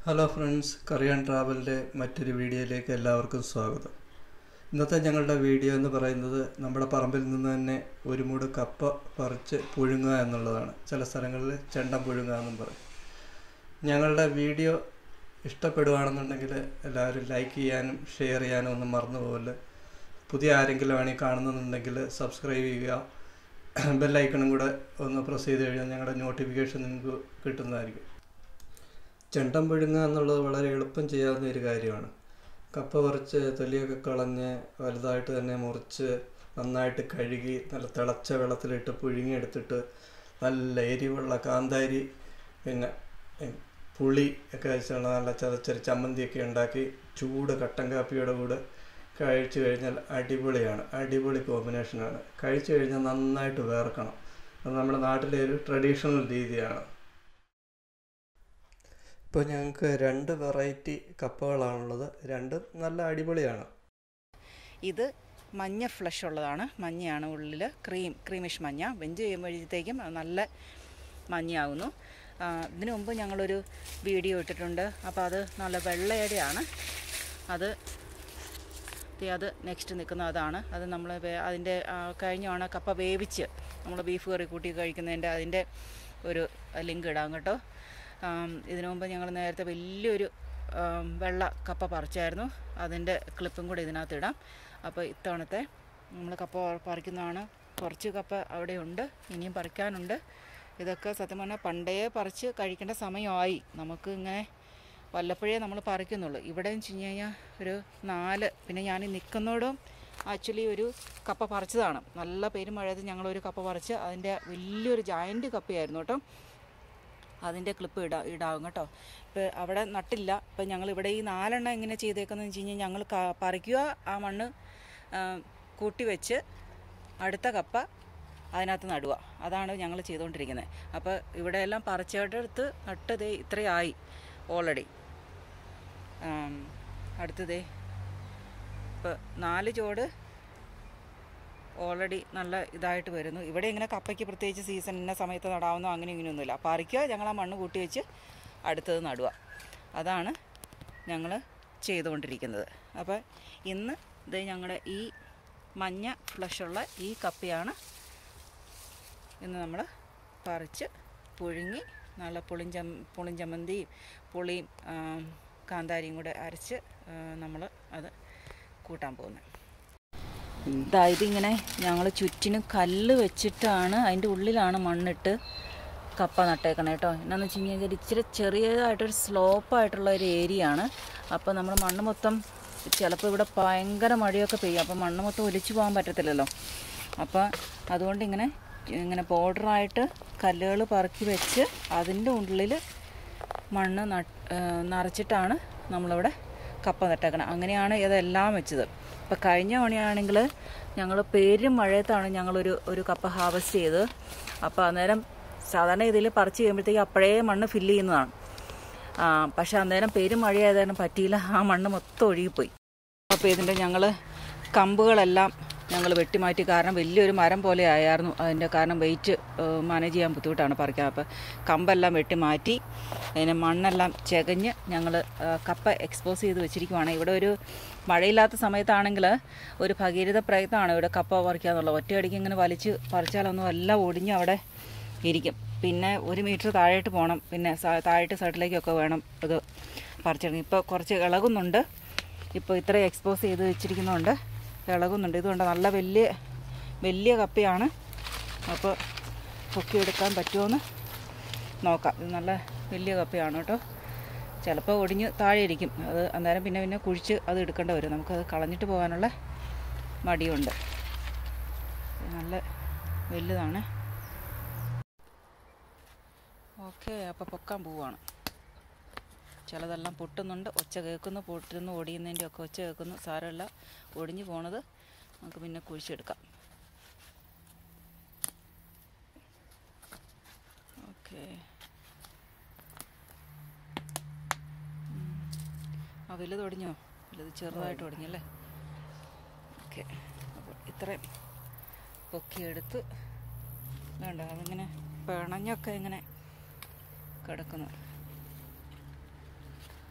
hello friends കറിയാൻ ട്രാവലിൻ്റെ മറ്റൊരു വീഡിയോയിലേക്ക് എല്ലാവർക്കും സ്വാഗതം ഇന്നത്തെ ഞങ്ങളുടെ വീഡിയോ എന്ന് പറയുന്നത് നമ്മുടെ പറമ്പിൽ നിന്ന് തന്നെ ഒരു മൂട് കപ്പ പറിച്ച് പുഴുങ്ങുക എന്നുള്ളതാണ് ചില സ്ഥലങ്ങളിൽ ചെണ്ടം പുഴുങ്ങുക എന്നും പറയും ഞങ്ങളുടെ വീഡിയോ ഇഷ്ടപ്പെടുകയാണെന്നുണ്ടെങ്കിൽ എല്ലാവരും ലൈക്ക് ചെയ്യാനും ഷെയർ ചെയ്യാനും ഒന്നും മറന്നു പോകല് പുതിയ ആരെങ്കിലും ആണ് ഈ കാണുന്നുണ്ടെങ്കിൽ സബ്സ്ക്രൈബ് ചെയ്യുക ബെല്ലൈക്കണും കൂടെ ഒന്ന് പ്രസ് ചെയ്ത് കഴിഞ്ഞാൽ ഞങ്ങളുടെ നോട്ടിഫിക്കേഷൻ നിങ്ങൾക്ക് കിട്ടുന്നതായിരിക്കും ചെണ്ടം പുഴുങ്ങുക എന്നുള്ളത് വളരെ എളുപ്പം ചെയ്യാവുന്ന ഒരു കാര്യമാണ് കപ്പ പറിച്ച് തൊലിയൊക്കെ കളഞ്ഞ് വലുതായിട്ട് തന്നെ മുറിച്ച് നന്നായിട്ട് കഴുകി നല്ല തിളച്ച വെള്ളത്തിലിട്ട് പുഴുങ്ങിയെടുത്തിട്ട് നല്ല എരിവുള്ള കാന്താരി പിന്നെ ഉം, പുളി ഒക്കെ വെച്ചുള്ള നല്ല ചതച്ചൊരു ചമ്മന്തിയൊക്കെ ഉണ്ടാക്കി ചൂട് കട്ടൻ കാപ്പിയുടെ കൂടെ കഴിച്ചു കഴിഞ്ഞാൽ അടിപൊളിയാണ് അടിപൊളി കോമ്പിനേഷനാണ് കഴിച്ചു കഴിഞ്ഞാൽ നന്നായിട്ട് വേർക്കണം അത് നമ്മുടെ നാട്ടിലെ ഒരു ട്രഡീഷണൽ രീതിയാണ് ഇപ്പോൾ ഞങ്ങൾക്ക് രണ്ട് വെറൈറ്റി കപ്പകളാണുള്ളത് രണ്ടും നല്ല അടിപൊളിയാണ് ഇത് മഞ്ഞ ഫ്ലഷ് ഉള്ളതാണ് മഞ്ഞയാണ് ഉള്ളിൽ ക്രീം ക്രീമിഷ് മഞ്ഞ വെഞ്ച് ചെയ്യുമ്പോഴത്തേക്കും അത് നല്ല മഞ്ഞയാകുന്നു ആ, ഇതിനു മുമ്പ് ഞങ്ങളൊരു വീഡിയോ ഇട്ടിട്ടുണ്ട് അപ്പോൾ അത് നല്ല വെള്ളയുടെയാണ് അത് ദേ അത് നെക്സ്റ്റ് നിൽക്കുന്ന അതാണ് അത് നമ്മൾ അതിൻ്റെ ആ, കഴിഞ്ഞ തവണ കപ്പ വേവിച്ച് നമ്മൾ ബീഫ് കറി കൂട്ടി കഴിക്കുന്നതിൻ്റെ അതിൻ്റെ ഒരു ലിങ്ക് ഇടാം കേട്ടോ ആം, ഇതിനു മുമ്പ് ഞങ്ങൾ നേരത്തെ വലിയൊരു ആം, വെള്ള കപ്പ പറിച്ചായിരുന്നു അതിൻ്റെ ക്ലിപ്പും കൂടെ ഇതിനകത്ത് ഇടാം അപ്പോൾ ഇത്തവണത്തെ നമ്മൾ കപ്പ പറിക്കുന്നതാണ് കുറച്ച് കപ്പ അവിടെ ഉണ്ട് ഇനിയും പറിക്കാനുണ്ട് ഇതൊക്കെ സത്യം പറഞ്ഞാൽ പണ്ടേ പറിച്ച് കഴിക്കേണ്ട സമയമായി നമുക്ക് ഇങ്ങനെ വല്ലപ്പോഴേ നമ്മൾ പറിക്കുന്നുള്ളൂ ഇവിടെ എന്ന് വെച്ച് കഴിഞ്ഞ് കഴിഞ്ഞാൽ ഒരു നാല് പിന്നെ ഞാൻ ഈ നിൽക്കുന്നോടും ആക്ച്വലി ഒരു കപ്പ പറിച്ചതാണ് നല്ല പെരുമഴയത്ത് ഞങ്ങളൊരു കപ്പ പറിച്ച് അതിൻ്റെ വലിയൊരു ജയൻറ്റ് കപ്പയായിരുന്നു കേട്ടോ അതിൻ്റെ ക്ലിപ്പ് ഇടാ ഇടാവും കേട്ടോ ഇപ്പോൾ അവിടെ നട്ടില്ല ഇപ്പം ഞങ്ങൾ ഇവിടെ ഈ നാലെണ്ണം എങ്ങനെ ചെയ്തേക്കുന്നതെന്ന് വെച്ച് കഴിഞ്ഞാൽ ഞങ്ങൾ ക- പറിക്കുക ആ മണ്ണ് ആ, കൂട്ടി വെച്ച് അടുത്ത കപ്പ അതിനകത്ത് നടുക അതാണ് ഞങ്ങൾ ചെയ്തുകൊണ്ടിരിക്കുന്നത് അപ്പോൾ ഇവിടെ എല്ലാം പറിച്ചെടുത്ത് നട്ടതേ ഇത്രയായി ഓൾറെഡി അടുത്തതേ ഇപ്പോൾ നാല് ചോട് ഓൾറെഡി നല്ല ഇതായിട്ട് വരുന്നു ഇവിടെ ഇങ്ങനെ കപ്പയ്ക്ക് പ്രത്യേകിച്ച് സീസൺ ഇന്ന സമയത്ത് നടാവുന്നോ അങ്ങനെ ഇങ്ങനെയൊന്നുമില്ല പറിക്കുക ഞങ്ങൾ ആ മണ്ണ് കൂട്ടി വെച്ച് അടുത്തത് നടുക അതാണ് ഞങ്ങൾ ചെയ്തുകൊണ്ടിരിക്കുന്നത് അപ്പോൾ ഇന്ന് ഇത് ഞങ്ങളുടെ ഈ മഞ്ഞ ഫ്ലഷുള്ള ഈ കപ്പയാണ് ഇന്ന് നമ്മൾ പറിച്ച് പുഴുങ്ങി നല്ല പുളിഞ്ചം പുളിഞ്ചമ്മന്തിയും പുളിയും ആം, കാന്താരിയും കൂടെ അരച്ച് നമ്മൾ അത് കൂട്ടാൻ പോകുന്നത് ഇതാ ഇതിങ്ങനെ ഞങ്ങൾ ചുറ്റിനും കല്ല് വെച്ചിട്ടാണ് അതിൻ്റെ ഉള്ളിലാണ് മണ്ണിട്ട് കപ്പ നട്ടേക്കണേ കേട്ടോ എന്നാന്ന് വെച്ച് കഴിഞ്ഞാൽ ഇച്ചിരി ചെറിയതായിട്ടൊരു സ്ലോപ്പായിട്ടുള്ള ഒരു ഏരിയ ആണ് അപ്പോൾ നമ്മൾ മണ്ണ് മൊത്തം ചിലപ്പോൾ ഇവിടെ ഭയങ്കര മഴയൊക്കെ പെയ്യും അപ്പോൾ മണ്ണ് മൊത്തം ഒലിച്ചു പോകാൻ പറ്റത്തില്ലല്ലോ അപ്പോൾ അതുകൊണ്ട് ഇങ്ങനെ ഇങ്ങനെ ബോർഡറായിട്ട് കല്ലുകൾ പറക്കി വെച്ച് അതിൻ്റെ ഉള്ളിൽ മണ്ണ് നട്ട് നിറച്ചിട്ടാണ് നമ്മളിവിടെ കപ്പ നട്ടേക്കണം അങ്ങനെയാണ് ഇതെല്ലാം വെച്ചത് ഇപ്പം കഴിഞ്ഞ മണിയാണെങ്കിൽ ഞങ്ങൾ പേരും മഴയത്താണ് ഞങ്ങളൊരു ഒരു കപ്പ ഹാർവസ്റ്റ് ചെയ്തത് അപ്പോൾ അന്നേരം സാധാരണ ഇതിൽ പറിച്ച് കഴിയുമ്പോഴത്തേക്ക് അപ്പോഴേ മണ്ണ് ഫില്ല് ചെയ്യുന്നതാണ് ആ, പക്ഷെ അന്നേരം പേരും മഴയായതാണ് പറ്റിയില്ല ആ മണ്ണ് മൊത്തം ഒഴുകിപ്പോയി അപ്പോൾ ഇതിൻ്റെ ഞങ്ങൾ കമ്പുകളെല്ലാം ഞങ്ങൾ വെട്ടിമാറ്റി കാരണം വലിയൊരു മരം പോലെ ആയിരുന്നു അതിൻ്റെ കാരണം വെയിറ്റ് മാനേജ് ചെയ്യാൻ ബുദ്ധിമുട്ടാണ് പറിക്കാൻ അപ്പോൾ കമ്പെല്ലാം വെട്ടി മാറ്റി അതിന് മണ്ണെല്ലാം ചെകഞ്ഞ് ഞങ്ങൾ കപ്പ എക്സ്പോസ് ചെയ്ത് വെച്ചിരിക്കുവാണ് ഇവിടെ ഒരു മഴയില്ലാത്ത സമയത്താണെങ്കിൽ ഒരു ഭഗീരഥ പ്രയത്നമാണ് ഇവിടെ കപ്പ പറിക്കുക എന്നുള്ളത് ഒറ്റയടിക്ക് ഇങ്ങനെ വലിച്ച് പറിച്ചാലൊന്നും എല്ലാം ഒടിഞ്ഞ് അവിടെ ഇരിക്കും പിന്നെ ഒരു മീറ്റർ താഴോട്ട് പോകണം പിന്നെ സ- താഴോട്ട് സൈഡിലേക്കൊക്കെ വേണം ഇത് പറിച്ചെടുക്കും ഇപ്പോൾ കുറച്ച് ഇളകുന്നുണ്ട് ഇപ്പോൾ ഇത്ര എക്സ്പോസ് ചെയ്ത് വെച്ചിരിക്കുന്നതുകൊണ്ട് ഇളകുന്നുണ്ട് ഇതുകൊണ്ട് നല്ല വലിയ വലിയ കപ്പയാണ് അപ്പോൾ പൊക്കിയെടുക്കാൻ പറ്റുമോയെന്ന് നോക്കാം ഇത് നല്ല വലിയ കപ്പയാണ് കേട്ടോ ചിലപ്പോൾ ഒടിഞ്ഞ് താഴെ ഇരിക്കും അത് അന്നേരം പിന്നെ പിന്നെ കുഴിച്ച് അത് എടുക്കേണ്ടി വരും നമുക്കത് കളഞ്ഞിട്ട് പോകാനുള്ള മടിയുണ്ട് ഇത് നല്ല വലുതാണ് ഓക്കെ അപ്പോൾ പൊക്കാൻ പോവാണ് ചിലതെല്ലാം പൊട്ടുന്നുണ്ട് ഒച്ച കേൾക്കുന്നു പൊട്ടുന്നു ഒടിയുന്നതിൻ്റെ ഒക്കെ ഒച്ച കേൾക്കുന്നു സാരമില്ല ഒടിഞ്ഞു പോണത് നമുക്ക് പിന്നെ കുഴിച്ചെടുക്കാം ഓക്കെ ആ വലുത് ഒടിഞ്ഞോ വലുത് ചെറുതായിട്ട് ഒടിഞ്ഞല്ലേ ഓക്കെ അപ്പോൾ ഇത്രയും പൊക്കിയെടുത്ത് വേണ്ട അതിങ്ങനെ പിണഞ്ഞൊക്കെ ഇങ്ങനെ കിടക്കുന്നു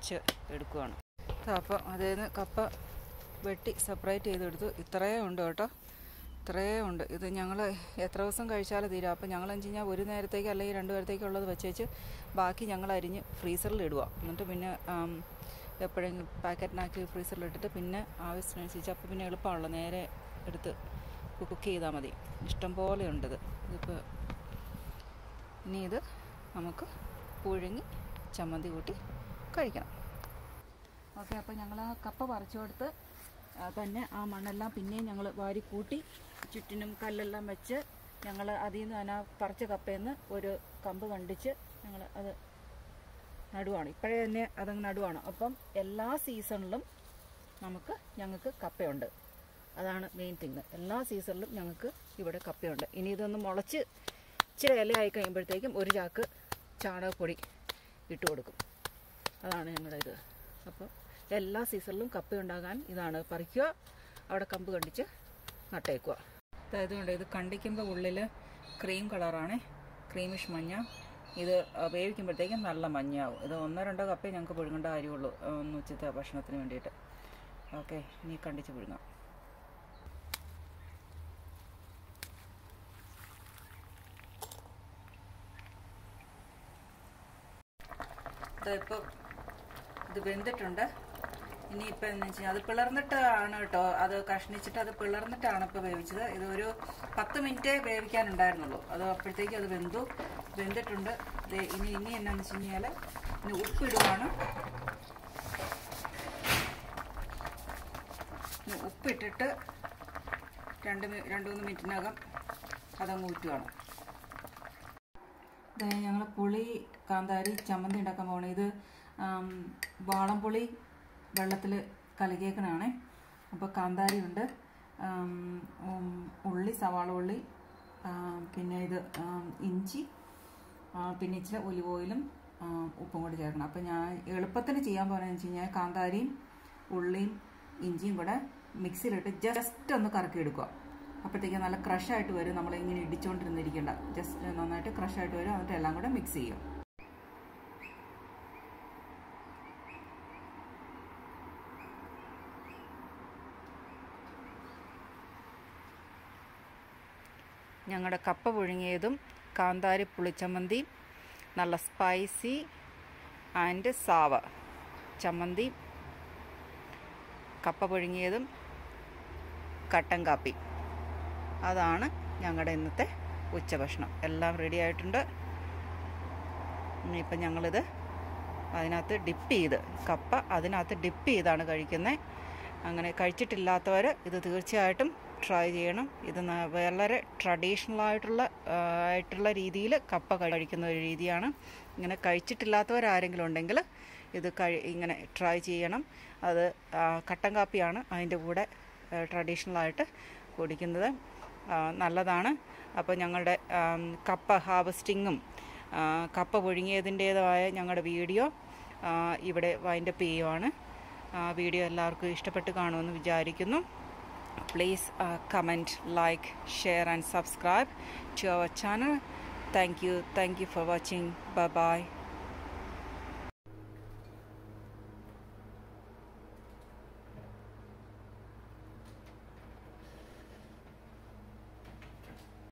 മുറിച്ച് എടുക്കുവാണ് അപ്പം അതിൽ നിന്ന് കപ്പ വെട്ടി സെപ്പറേറ്റ് ചെയ്തെടുത്തു ഇത്രയും ഉണ്ട് കേട്ടോ ഇത്രയും ഉണ്ട് ഇത് ഞങ്ങൾ എത്ര ദിവസം കഴിച്ചാലും തീരും അപ്പം ഞങ്ങൾ എന്ന് കഴിഞ്ഞാൽ ഒരു നേരത്തേക്ക് അല്ലെങ്കിൽ രണ്ട് നേരത്തേക്കുള്ളത് വെച്ചേച്ച് ബാക്കി ഞങ്ങൾ അരിഞ്ഞ് ഫ്രീസറിൽ ഇടുക എന്നിട്ട് പിന്നെ ആം, എപ്പോഴെങ്കിലും പാക്കറ്റിനാക്കി ഫ്രീസറിൽ ഇട്ടിട്ട് പിന്നെ ആവശ്യത്തിനനുസരിച്ച് അപ്പോൾ പിന്നെ എളുപ്പമാണല്ലോ നേരെ എടുത്ത് കുക്ക് ചെയ്താൽ മതി ഇഷ്ടം പോലെ ഉണ്ട് ഇത് ഇതിപ്പോൾ ഇനി ഇത് നമുക്ക് പുഴുങ്ങി ചമ്മന്തി കൂട്ടി കഴിക്കണം ഓക്കെ അപ്പോൾ ഞങ്ങൾ ആ കപ്പ പറിച്ചു കൊടുത്ത് ആ, തന്നെ ആ മണ്ണെല്ലാം പിന്നെയും ഞങ്ങൾ വാരി കൂട്ടി ചുറ്റിനും കല്ലെല്ലാം വെച്ച് ഞങ്ങൾ അതിൽ നിന്ന് തന്നെ ആ പറിച്ച കപ്പയിൽ നിന്ന് ഒരു കമ്പ് കണ്ടിച്ച് ഞങ്ങൾ അത് നടുവാണ് ഇപ്പോഴേ തന്നെ അതങ്ങ് നടുവാണ് അപ്പം എല്ലാ സീസണിലും നമുക്ക് ഞങ്ങൾക്ക് കപ്പയുണ്ട് അതാണ് മെയിൻ തിങ് എല്ലാ സീസണിലും ഞങ്ങൾക്ക് ഇവിടെ കപ്പയുണ്ട് ഇനി ഇതൊന്ന് മുളച്ച് ഇച്ചിരി ഇലയായി കഴിയുമ്പോഴത്തേക്കും ഒരു ചാക്ക് ചാണകപ്പൊടി ഇട്ട് കൊടുക്കും അതാണ് ഞങ്ങളുടെ ഇത് അപ്പോൾ എല്ലാ സീസണിലും കപ്പ ഉണ്ടാകാൻ ഇതാണ് പറിക്കുക അവിടെ കമ്പ് കണ്ടിച്ച് നട്ടേക്കുക അതായത് കൊണ്ട് ഇത് കണ്ടിക്കുമ്പോൾ ഉള്ളിൽ ക്രീം കളറാണ് ക്രീമിഷ് മഞ്ഞ ഇത് ആ, വേവിക്കുമ്പോഴത്തേക്കും നല്ല മഞ്ഞയാവും ഇത് ഒന്നോ രണ്ടോ കപ്പേ ഞങ്ങൾക്ക് പുഴുങ്ങേണ്ട കാര്യമുള്ളൂ ആ, ഒന്ന് ഉച്ചത്തെ ഭക്ഷണത്തിന് വേണ്ടിയിട്ട് ഓക്കെ ഇനി കണ്ടിച്ച് പുഴുങ്ങാം ഇപ്പോൾ ഇത് വെന്തിട്ടുണ്ട് ഇനിയിപ്പോൾ എന്ന് വെച്ചാൽ അത് പിളർന്നിട്ടാണ് കേട്ടോ അത് കഷ്ണിച്ചിട്ട് അത് പിളർന്നിട്ടാണ് ഇപ്പോൾ വേവിച്ചത് ഇത് ഒരു പത്ത് മിനിറ്റേ വേവിക്കാനുണ്ടായിരുന്നുള്ളൂ അത് അപ്പോഴത്തേക്കും അത് വെന്തു വെന്തിട്ടുണ്ട് ദേ ഇനി ഇനി എന്നാന്ന് വെച്ച് കഴിഞ്ഞാൽ ഇനി ഉപ്പിടുവാണ് ഇനി ഉപ്പിട്ടിട്ട് രണ്ട് മി- രണ്ട് മൂന്ന് മിനിറ്റിനകം അതങ്ങ് ഊറ്റുവാണ് ഞങ്ങൾ പുളി കാന്താരി ചമ്മന്തി ഉണ്ടാക്കാൻ പോകണം ഇത് ആം, വാളംപുളി വെള്ളത്തിൽ കലകിയേക്കണാണേ അപ്പോൾ കാന്താരി ഉണ്ട് ആം, ഉം, ഉള്ളി സവാള ഉള്ളി ആം, പിന്നെ ഇത് ആം, ഇഞ്ചി ആ, പിന്നെ ഇച്ചിരി ഒലിവ് ഓയിലും ആം, ഉപ്പും കൂടി ചേർക്കണം അപ്പോൾ ഞാൻ എളുപ്പത്തിന് ചെയ്യാൻ പോകുന്നതെന്ന് വെച്ച് കഴിഞ്ഞാൽ കാന്താരിയും ഉള്ളിയും ഇഞ്ചിയും കൂടെ മിക്സിയിലിട്ട് ജസ്റ്റ് ഒന്ന് കറക്കി എടുക്കുക അപ്പോഴത്തേക്ക് നല്ല ക്രഷായിട്ട് വരും നമ്മൾ ഇങ്ങനെ ഇടിച്ചുകൊണ്ടിരുന്നിരിക്കേണ്ട ജസ്റ്റ് നന്നായിട്ട് ക്രഷായിട്ട് വരും എന്നിട്ട് എല്ലാം കൂടെ മിക്സ് ചെയ്യും ഞങ്ങളുടെ കപ്പ പുഴുങ്ങിയതും കാന്താരി പുളിച്ചമ്മന്തി നല്ല സ്പൈസി ആൻഡ് സാവ ചമ്മന്തി കപ്പ പുഴുങ്ങിയതും കട്ടൻ കാപ്പി അതാണ് ഞങ്ങളുടെ ഇന്നത്തെ ഉച്ചഭക്ഷണം എല്ലാം റെഡി ആയിട്ടുണ്ട് ഇനിയിപ്പം ഞങ്ങളിത് അതിനകത്ത് ഡിപ്പ് ചെയ്ത് കപ്പ അതിനകത്ത് ഡിപ്പ് ചെയ്താണ് കഴിക്കുന്നത് അങ്ങനെ കഴിച്ചിട്ടില്ലാത്തവർ ഇത് തീർച്ചയായിട്ടും ട്രൈ ചെയ്യണം ഇത് ന- വളരെ ട്രഡീഷണൽ ആയിട്ടുള്ള ആ, ആയിട്ടുള്ള രീതിയിൽ കപ്പ കഴിക്കുന്ന ഒരു രീതിയാണ് ഇങ്ങനെ കഴിച്ചിട്ടില്ലാത്തവരാരെങ്കിലും ഉണ്ടെങ്കിൽ ഇത് കഴി ഇങ്ങനെ ട്രൈ ചെയ്യണം അത് ആ, കട്ടൻ കാപ്പിയാണ് അതിൻ്റെ കൂടെ ട്രഡീഷണലായിട്ട് കുടിക്കുന്നത് ആ, നല്ലതാണ് അപ്പോൾ ഞങ്ങളുടെ ആം, കപ്പ ഹാർവസ്റ്റിങ്ങും ആ, കപ്പ പുഴുങ്ങിയതിൻ്റേതായ ഞങ്ങളുടെ വീഡിയോ ആ, ഇവിടെ വൈൻഡപ്പ് ചെയ്യുവാണ് ആ, വീഡിയോ എല്ലാവർക്കും ഇഷ്ടപ്പെട്ട് കാണുമെന്ന് വിചാരിക്കുന്നു please comment like share and subscribe to our channel thank you thank you for watching bye by